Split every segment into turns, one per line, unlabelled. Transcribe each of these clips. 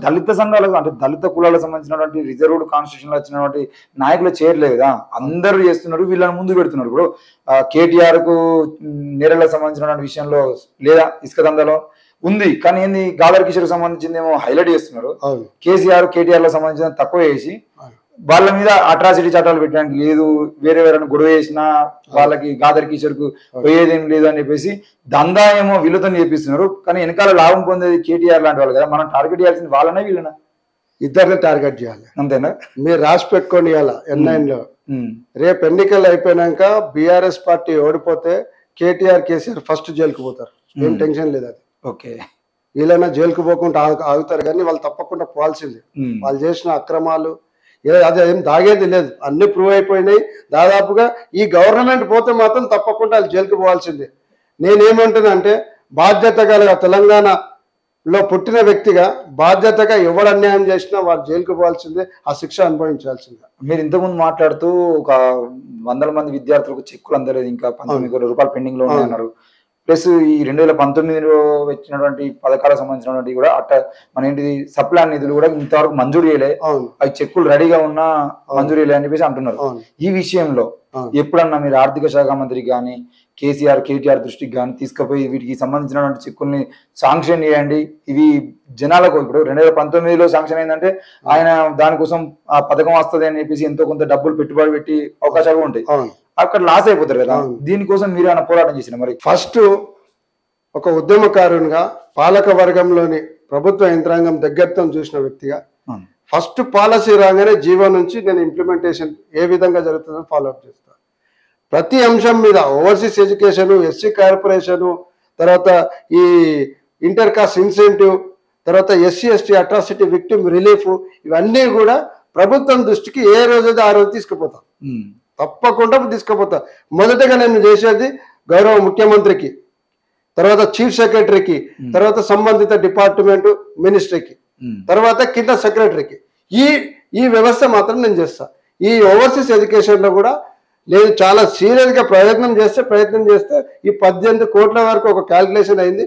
దళిత సంఘాలకు అంటే దళిత కులాలకు సంబంధించినటువంటి రిజర్వ్డ్ కాన్స్టిట్యూషన్ లో వచ్చినటువంటి నాయకులు చేయట్లేదు కదా అందరూ చేస్తున్నారు వీళ్ళని ముందు పెడుతున్నారు ఇప్పుడు కేటీఆర్ కు నేరలకు సంబంధించినటువంటి విషయంలో లేదా ఇసుక దందలో ఉంది కానీ ఏంది గాదర్ కిషోర్ సంబంధించింది ఏమో హైలైట్ చేస్తున్నారు
అవును
కేసీఆర్ కేటీఆర్ లకు సంబంధించిన తక్కువ చేసి
అవును.
వాళ్ళ మీద అట్రాసిటీ చట్టాలు పెట్టడానికి లేదు వేరే వేరే గొడవ చేసినా వాళ్ళకి గాదర్ కిషోర్ కు పోయేదేం లేదు అని చెప్పేసి దందా ఏమో వీళ్ళతో చేపిస్తున్నారు కానీ వెనకాల లాభం పొందేది కేటీఆర్ లాంటి వాళ్ళు కదా మనం టార్గెట్ చేయాల్సింది వాళ్ళనే వీళ్ళనా
ఇద్దరిని టార్గెట్ చేయాలి
అంతేనా
మీరు రాసి పెట్టుకొని ఇవ్వాలి ఎన్ఐన్ లో
ఉమ్,
రేపు ఎన్నికలు అయిపోయినాక బీఆర్ఎస్ పార్టీ ఓడిపోతే కేటీఆర్ కేసీఆర్ ఫస్ట్ జైలుకు పోతారు ఏం టెన్షన్ లేదు అది
ఓకే
వీళ్ళైనా జైలుకు పోకుండా ఆగు- ఆగుతారు కానీ వాళ్ళు తప్పకుండా పోవాల్సిందే
ఉమ్,
వాళ్ళు చేసిన అక్రమాలు ఏ- అది ఏం దాగేది లేదు అన్ని ప్రూవ్ అయిపోయినాయి దాదాపుగా ఈ గవర్నమెంట్ పోతే మాత్రం తప్పకుండా వాళ్ళు జైలుకు పోవాల్సిందే నేనేమంటున్నా బాధ్యత గల తెలంగాణలో పుట్టిన వ్యక్తిగా బాధ్యతగా ఎవడు అన్యాయం చేసినా వాళ్ళు జైలుకు పోవాల్సిందే ఆ శిక్ష అనుభవించాల్సిందే
మీరు ఇంతకుముందు మాట్లాడుతూ ఒక వందల మంది విద్యార్థులకు చెక్కులు అందలేదు ఇంకా పంతొమ్మిది కోట్ల రూపాయలు పెండింగ్ లో ఉన్నాయి అన్నారు ప్లస్ ఈ రెండు వేల పంతొమ్మిదిలో వచ్చినటువంటి పథకాలకు సంబంధించినటువంటి కూడా అట్ట మన ఏంటిది సప్లాన్ నిధులు కూడా ఇంతవరకు మంజూరు చేయలే
అవును
అవి చెక్కులు రెడీగా ఉన్నా మంజూరు చేయలే అని చెప్పేసి అంటున్నారు
అవును
ఈ విషయంలో
అవును.
ఎప్పుడన్నా మీరు ఆర్థిక శాఖ మంత్రికి కానీ కేసీఆర్ కేటీఆర్ దృష్టికి కానీ తీసుకుపోయి వీటికి సంబంధించినటువంటి చెక్కుల్ని శాంక్షన్ చేయండి ఇవి జనాలకు ఇప్పుడు రెండు వేల పంతొమ్మిదిలో శాంక్షన్ అయిందంటే ఆయన దానికోసం ఆ పథకం వస్తుంది అని చెప్పేసి ఎంతో కొంత డబ్బులు పెట్టుబడి పెట్టి అవకాశాలు ఉంటాయి
అవును
అక్కడ లాస్ అయిపోతారు కదా
అవును.
దీనికోసం మీరు ఏమైనా పోరాటం చేసిన మరి
ఫస్ట్ ఒక ఉద్యమకారునిగా పాలక వర్గంలోని ప్రభుత్వ యంత్రాంగం దగ్గరతో చూసిన వ్యక్తిగా
అవును.
ఫస్ట్ పాలసీ రాగానే జీవో నుంచి నేను ఇంప్లిమెంటేషన్ ఏ విధంగా జరుగుతుందో ఫాలో అప్ చేస్తాను ప్రతి అంశం మీద ఓవర్సీస్ ఎడ్యుకేషన్ ఎస్సీ కార్పొరేషను తర్వాత ఈ ఇంటర్ కాస్ట్ ఇన్సెంటివ్ తర్వాత SC ST atrocity victim relief ఇవన్నీ కూడా ప్రభుత్వం దృష్టికి ఏ రోజైతే ఆ రోజు తీసుకుపోతాం
ఉమ్,
తప్పకుండా తీసుకుపోతా మొదటగా నేను చేసేది గౌరవ ముఖ్యమంత్రికి తర్వాత చీఫ్ సెక్రటరీకి తర్వాత సంబంధిత డిపార్ట్మెంట్ మినిస్ట్రీకి
ఉమ్,
తర్వాత కింద సెక్రటరీకి ఈ ఈ వ్యవస్థ మాత్రం నేను చేస్తా ఈ ఓవర్సీస్ ఎడ్యుకేషన్లో కూడా నేను చాలా సీరియస్గా ప్రయత్నం చేస్తే ప్రయత్నం చేస్తే ఈ పద్దెనిమిది కోట్ల వరకు ఒక క్యాల్కులేషన్ అయింది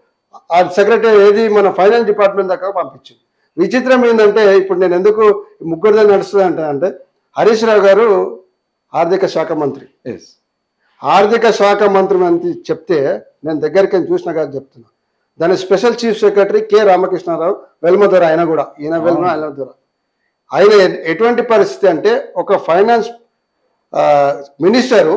ఆ సెక్రటరీ ఏది మన ఫైనాన్స్ డిపార్ట్మెంట్ దాకా పంపించింది విచిత్రం ఏంటంటే ఇప్పుడు నేను ఎందుకు ముగ్గురుదే నడుస్తుంది అంటే అంటే హరీష్ రావు గారు ఆర్థిక శాఖ మంత్రి
yes.
ఆర్థిక శాఖ మంత్రి అని చెప్తే నేను దగ్గరికి వెళ్ళి చూసిన కాదు చెప్తున్నా దాని special chief secretary K Ramakrishna Rao వెల్మదొర ఆయన కూడా ఈయన వెల్మ ఆయన దొర ఆయన ఎ- ఎటువంటి పరిస్థితి అంటే ఒక ఫైనాన్స్ మినిస్టరు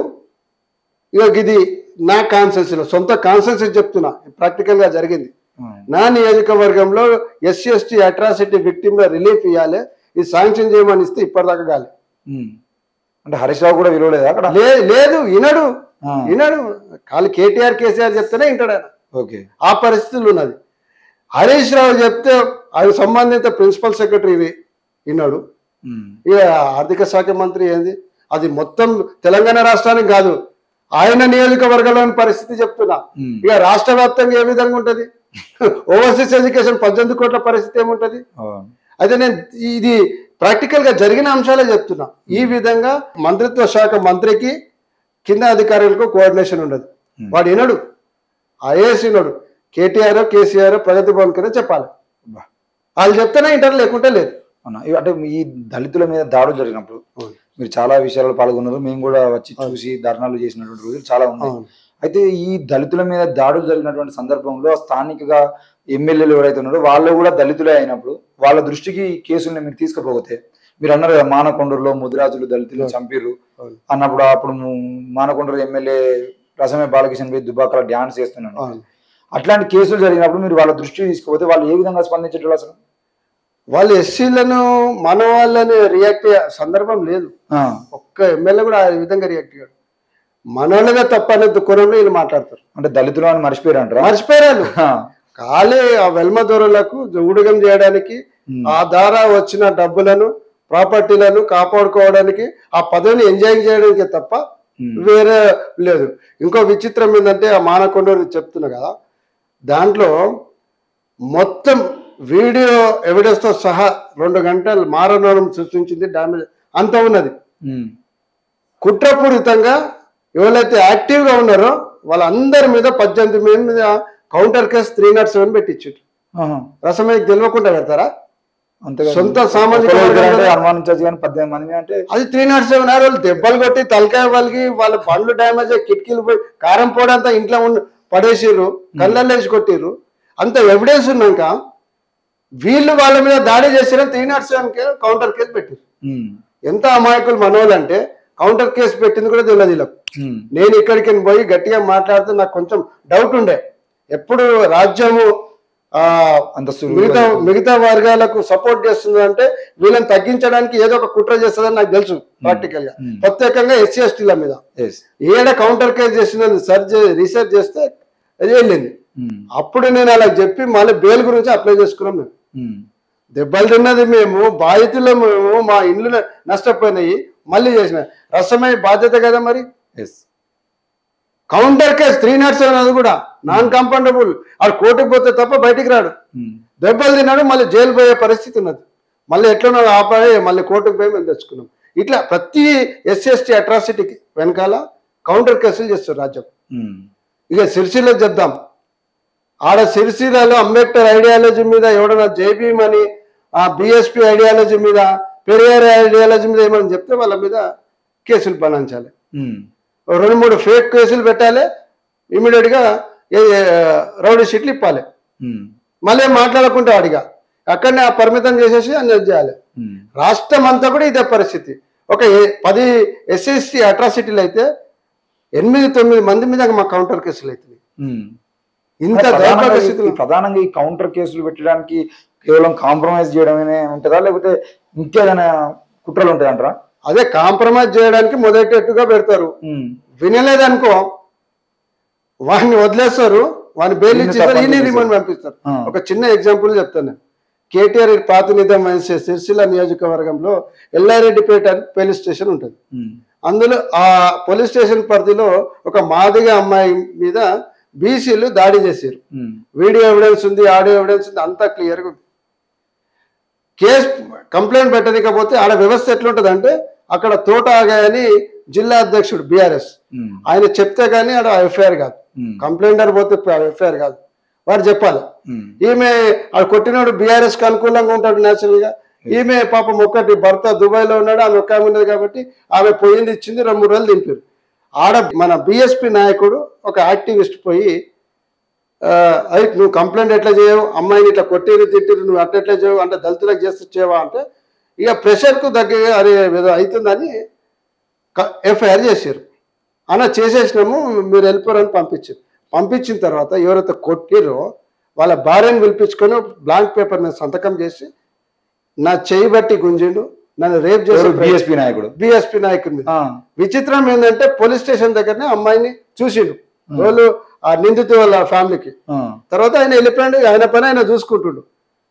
ఇక ఇది నా కాన్సెన్సీలో సొంత కాన్సెన్సీ చెప్తున్నా ప్రాక్టికల్గా జరిగింది
ఉమ్,
నా నియోజకవర్గంలో ఎస్సీ ఎస్టీ అట్రాసిటీ విక్టిమ్ల రిలీఫ్ ఇవ్వాలి ఇది శాంక్షన్ చేయమని ఇస్తే ఇప్పటిదాకా కాలే
ఉమ్. అంటే హరీష్ రావు కూడా విలువలేదు అక్కడ
లే లేదు వినడు
ఆ,
వినడు ఖాళీ కేటీఆర్ కేసీఆర్ చెప్తేనే వింటాడు ఆయన
ఓకే
ఆ పరిస్థితులు ఉన్నది హరీష్ రావు చెప్తే ఆయన సంబంధిత ప్రిన్సిపల్ సెక్రటరీ విన్నాడు
ఉమ్,
ఇక ఆర్థిక శాఖ మంత్రి ఏంది అది మొత్తం తెలంగాణ రాష్ట్రానికి కాదు ఆయన నియోజకవర్గంలోని పరిస్థితి చెప్తున్నా
ఉమ్,
ఇక రాష్ట్ర వ్యాప్తంగా ఏ విధంగా ఉంటది ఓవర్సీస్ ఎడ్యుకేషన్ పద్దెనిమిది కోట్ల పరిస్థితి ఏముంటది
అవును.
అయితే నేను ఇది ప్రాక్టికల్ గా జరిగిన అంశాలే చెప్తున్నా ఈ విధంగా మంత్రిత్వ శాఖ మంత్రికి కింద అధికారులకు కోఆర్డినేషన్ ఉండదు
Hmm.
వాడు వినడు ఐఏఎస్ వినడు కేటీఆర్ కేసీఆర్ ప్రగతి భవన్ కింద చెప్పాలి
బా.
వాళ్ళు చెప్తేనే ఇంటర్ లేకుంటే లేదు
అవునా ఇవి అంటే ఈ దళితుల మీద దాడులు జరిగినప్పుడు
అవును.
మీరు చాలా విషయాల్లో పాల్గొన్నారు మేము కూడా వచ్చి చూసి ధర్నాలు చేసినటువంటి రోజులు చాలా ఉన్నాయి
అవును.
అయితే ఈ దళితుల మీద దాడులు జరిగినటువంటి సందర్భంలో స్థానికంగా ఎమ్మెల్యేలు ఎవరైతే ఉన్నారో వాళ్ళు కూడా దళితులే అయినప్పుడు వాళ్ళ దృష్టికి ఈ కేసుల్ని మీరు తీసుకుపోతే మీరు అన్నారు కదా మానకొండూరులో ముదిరాజులు దళితులు చంపిర్రు
అవును.
అన్నప్పుడు అప్పుడు ము- మానకొండూరు ఎమ్మెల్యే రసమే బాలకిషన్ పోయి దుబాకలో డ్యాన్స్ చేస్తున్నాను
అవును.
అట్లాంటి కేసులు జరిగినప్పుడు మీరు వాళ్ళ దృష్టికి తీసుకుపోతే వాళ్ళు ఏ విధంగా స్పందించేటోళ్ళు అసలు
వాళ్ళు ఎస్సీలను మన వాళ్ళని రియాక్ట్ అయ్యే సందర్భం లేదు
ఆ,
ఒక్క ఎమ్మెల్యే కూడా ఆ విధంగా రియాక్ట్ అయ్యాడు మనోళ్ళదే తప్పనే దుఃఖంలో వీళ్ళు మాట్లాడతారు
అంటే దళితులు అని మర్చిపోయారు అంటారా
మర్చిపోయారు
ఆ,
ఖాళీ ఆ వెల్మ దొరలకు ఊడగం చేయడానికి
ఉమ్,
ఆ ద్వారా వచ్చిన డబ్బులను ప్రాపర్టీలను కాపాడుకోవడానికి ఆ పదవిని ఎంజాయ్ చేయడానికి తప్ప
ఉమ్,
వేరే లేదు ఇంకో విచిత్రం ఏంటంటే ఆ మానకొండూరు చెప్తున్నా కదా దాంట్లో మొత్తం వీడియో ఎవిడెన్స్ తో సహా రెండు గంటలు మారణం సృష్టించింది డామేజ్ అంత ఉన్నది
ఉమ్,
కుట్రపూరితంగా ఎవరైతే యాక్టివ్ గా ఉన్నారో వాళ్ళందరి మీద పద్దెనిమిది మంది మీద counter case three not seven పెట్టించారు
ఆహా,
రసమయ్యకి తెలియకుండా పెడతారా
అంతేగా
సొంత సామాజిక
ఒకరు ఇద్దరు అంటే
వర్గంలో-
అనుమానించవచ్చు కానీ పద్దెనిమిది మంది అంటే
అది త్రీ నాట్ సెవెన్ ఆర్ వాళ్ళు దెబ్బలు కొట్టి తలకాయ వాళ్ళకి వాళ్ళ బండ్లు డ్యామేజ్ అయ్యి కిటికీలు పోయి కారం పొడి అంతా ఇంట్లో ఉండి పడేసిర్రు కళ్ళల్లో వేసి కొట్టిర్రు అంత ఎవిడెన్స్ ఉన్నాక వీళ్ళు వాళ్ళ మీద దాడి చేసిన three not seven counter case పెట్టారు
ఉమ్,
ఎంత అమాయకులు మనోళ్ళు అంటే కౌంటర్ కేసు పెట్టింది కూడా తెలియదు వీళ్ళకు
ఉమ్,
నేను ఇక్కడికి పోయి గట్టిగా మాట్లాడితే నాకు కొంచెం డౌట్ ఉండే ఎప్పుడు రాజ్యము ఆ
అంత
మిగతా
సులువుగా
మిగతా వర్గాలకు సపోర్ట్ చేస్తుంది అంటే వీళ్ళని తగ్గించడానికి ఏదో ఒక కుట్ర చేస్తుందని నాకు తెలుసు ప్రాక్టికల్ గా
Hmm.
ప్రత్యేకంగా ఎస్సీ ఎస్టీల మీద
Yes.
ఏడ కౌంటర్ కేసు చేసిందని సర్చ్ రీసెర్చ్ చేస్తే అది వెళ్ళింది
ఉమ్,
అప్పుడు నేను అలా చెప్పి మళ్ళీ బెయిల్ గురించి అప్లై చేసుకున్నాం మేము
ఉమ్,
దెబ్బలు తిన్నది మేము బాధితులు మేము మా ఇండ్లు నష్టపోయినాయి మళ్ళీ చేసిన రసమై బాధ్యత కదా మరి
yes.
Counter case three not seven అది కూడా నాన్ కంపౌండబుల్ ఆడు కోర్టుకు పోతే తప్ప బయటికి రాడు
ఉమ్,
దెబ్బలు తిన్నాడు మళ్ళీ జైలు పోయే పరిస్థితి ఉన్నది మళ్ళీ ఎట్లనో ఆపాయి మళ్ళీ కోర్టుకు పోయి మేము తెచ్చుకున్నాం ఇట్లా ప్రతి ఎస్సీ ఎస్టీ అట్రాసిటీకి వెనకాల కౌంటర్ కేసులు చేస్తారు రాజ్యం
ఉమ్,
ఇక సిరిసిల్ల చెప్దాం ఆడ సిరిసిల్లలో అంబేద్కర్ ఐడియాలజీ మీద ఎవడన్నా జేబీఎం అని ఆ బిఎస్పి ఐడియాలజీ మీద పెరియార్ ఐడియాలజీ మీద ఏమని చెప్తే వాళ్ళ మీద కేసులు బనాయించాలి
ఉమ్,
ఓ రెండు మూడు ఫేక్ కేసులు పెట్టాలి ఇమీడియట్ గా ఏ- ఏ, రౌడీ షీట్లు ఇప్పాలి
ఉమ్,
మళ్ళీ ఏం మాట్లాడకుండా అడిగా అక్కడనే ఆ పరిమితం చేసేసి అన్ని చేయాలి
ఉమ్,
రాష్ట్రం అంతా కూడా ఇదే పరిస్థితి ఒక ఏ- పది ఎస్ఎస్టీ అట్రాసిటీలు అయితే ఎనిమిది తొమ్మిది మంది మీద మా కౌంటర్ కేసులు అవుతుంది
ఉమ్.
ఇంత
ప్రధానంగా
దౌర్భాగ్య
ఈ-
స్థితిలో
ఈ ప్రధానంగా ఈ కౌంటర్ కేసులు పెట్టడానికి కేవలం కాంప్రమైజ్ చేయడమే ఉంటుందా లేకపోతే ఇంకేదైనా కుట్రలు ఉంటాయి అంటారా
అదే కాంప్రమైజ్ చేయడానికి మొదటెట్టుగా పెడతారు వినలేదనుకో వాడిని వదిలేస్తారు వాడిని బెయిల్
ఈయన
ఇచ్చేస్తారు
తప్పని
ఈయన
చెప్పేసి.
రిమాండ్ పంపిస్తారు
ఆ.
ఒక చిన్న ఎగ్జాంపుల్ చెప్తాను నేను. కేటీఆర్ ప్రాతినిధ్యం వహించే సిరిసిల్ల నియోజకవర్గంలో ఎల్లారెడ్డిపేట అని పోలీస్ స్టేషన్ ఉంటుంది అందులో ఆ పోలీస్ స్టేషన్ పరిధిలో ఒక మాదిగ అమ్మాయి మీద బీసీలు దాడి చేశారు వీడియో ఎవిడెన్స్ ఉంది ఆడియో ఎవిడెన్స్ ఉంది అంతా క్లియర్గా ఉంది కేసు కంప్లైంట్ పెట్టనికపోతే ఆడ వ్యవస్థ ఎట్లుంటది అంటే అక్కడ తోట ఆగాయని జిల్లా అధ్యక్షుడు బీఆర్ఎస్ ఆయన చెప్తే కానీ ఆడ ఎఫ్ఐఆర్ కాదు కంప్లైంట్ పోతే ఎఫ్ఐఆర్ కాదు వారు చెప్పాలి ఈమె ఆడు కొట్టినాడు బీఆర్ఎస్ కి అనుకూలంగా ఉంటాడు నేచురల్ గా ఈమె పాపం ఒక్కటి భర్త దుబాయ్ లో ఉన్నాడు ఆమె ఒక్క ఆమె ఉన్నది కాబట్టి ఆమె పోయింది ఇచ్చింది రెండు మూడు రోజులు దింపారు ఆడ మన బిఎస్పి నాయకుడు ఒక యాక్టివిస్ట్ పోయి ఆ, అయ్ నువ్వు కంప్లైంట్ ఎట్లా చేయవు అమ్మాయిని ఇట్లా కొట్టిరు తిట్టిరు నువ్వు అట్లా ఎట్లా చేయవు అంటే దళితులకు చేస్తే చేయవా అంటే ఇక ప్రెషర్కు దగ్గర అరే ఏదో అవుతుందని ఎఫ్ఐఆర్ చేశారు అన్న చేసేసినాము మీరు వెళ్ళిపోరని పంపించారు పంపించిన తర్వాత ఎవరైతే కొట్టిరో వాళ్ళ భార్యను పిలిపించుకొని బ్లాంక్ పేపర్ మీద సంతకం చేసి నా చేయి బట్టి గుంజిండు నన్ను రేప్ చేసి
బిఎస్పీ నాయకుడు
బిఎస్పి నాయకుడి మీద
ఆ,
విచిత్రం ఏంటంటే పోలీస్ స్టేషన్ దగ్గరనే అమ్మాయిని చూసిండు వాళ్ళు ఆ నిందితు వాళ్ళ ఫ్యామిలీకి
ఆ,
తర్వాత ఆయన వెళ్ళిపోయాడు ఆయన పని ఆయన చూసుకుంటుండు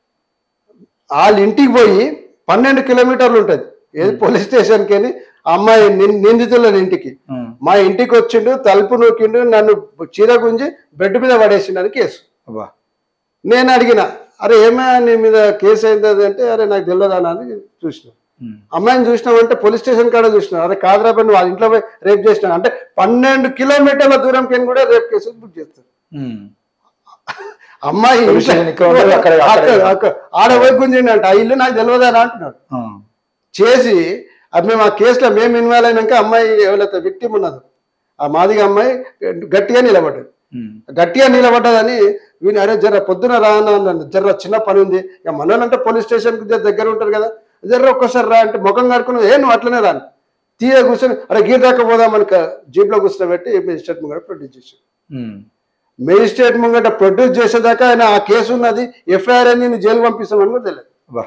వాళ్ళ ఇంటికి పోయి పన్నెండు కిలోమీటర్లు ఉంటుంది ఏది పోలీస్ స్టేషన్కి అని ఆ అమ్మాయి నిం- నిందితుల ఇంటికి
ఆ,
మా ఇంటికి వచ్చిండు తలుపు నూకిండు నన్ను చీర గుంజి బెడ్ మీద పడేసిండు అని కేసు
అబ్బా
నేను అడిగిన అరే ఏమైనా నీ మీద కేసు అయింది అది అంటే అరే నాకు తెలియదా అని చూసిన
ఉమ్,
అమ్మాయిని చూసినామంటే పోలీస్ స్టేషన్ కాడ చూసిన అరే కాదురా పని వాళ్ళ ఇంట్లో పోయి రేప్ చేసిన అంటే పన్నెండు కిలోమీటర్ల దూరంకి కూడా రేప్ కేసులు బుక్ చేస్తారు
ఉమ్,
అమ్మాయి
పోలీస్
ఇంట్లో-
స్టేషన్ ఇక్కడ ఉంటుంది, అక్కడ- అక్కడ-
అక్కడ- అక్కడ- ఆడ పోయి గుంజిండి అంట ఆ ఇల్లు నాకు తెలియదా అని అంటున్నాడు
ఆ,
చేసి అది మేము ఆ కేసులో మేము ఇన్వాల్వ్ అయినాక అమ్మాయి ఎవరైతే విక్టిమ్ ఉన్నదో ఆ మాదిగా అమ్మాయి గట్టిగా నిలబడ్డాడు
ఉమ్,
గట్టిగా నిలబడ్డదని వీని అరే జర్ర పొద్దున రా అన్నాను జర్ర చిన్న పని ఉంది ఇక మనోళ్ళంటే పోలీస్ స్టేషన్ దగ్గర ఉంటారు కదా జర్ర ఒక్కసారి రా అంటే ముఖం కడుకుని ఏ నువ్వు అట్లనే రాను తీయ కూర్చొని అరే గీర్ దాకా పోదామని జీప్లో కూర్చోబెట్టి మెజిస్ట్రేట్ ముంగట ప్రొడ్యూస్ చేశాడు
ఉమ్,
మెజిస్ట్రేట్ ముంగట ప్రొడ్యూస్ చేసేదాకా ఆయన ఆ కేసు ఉన్నది ఎఫ్ఐఆర్ అని నేను జైలు పంపిస్తామని కూడా తెలియదు
అబ్బా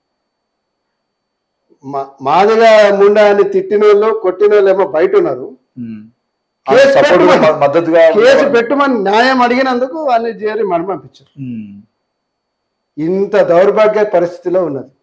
మా- మాదిగా ముండా అని తిట్టిన వాళ్ళు కొట్టిన వాళ్ళు ఏమో బయట ఉన్నారు
ఉమ్.
కేసు
సపోర్ట్
పెట్టమని-
మద్దతుగా
కేసు పెట్టమని న్యాయం అడిగినందుకు వాళ్ళని చేరి మనం పంపించారు
ఉమ్,
ఇంత దౌర్భాగ్య పరిస్థితిలో ఉన్నది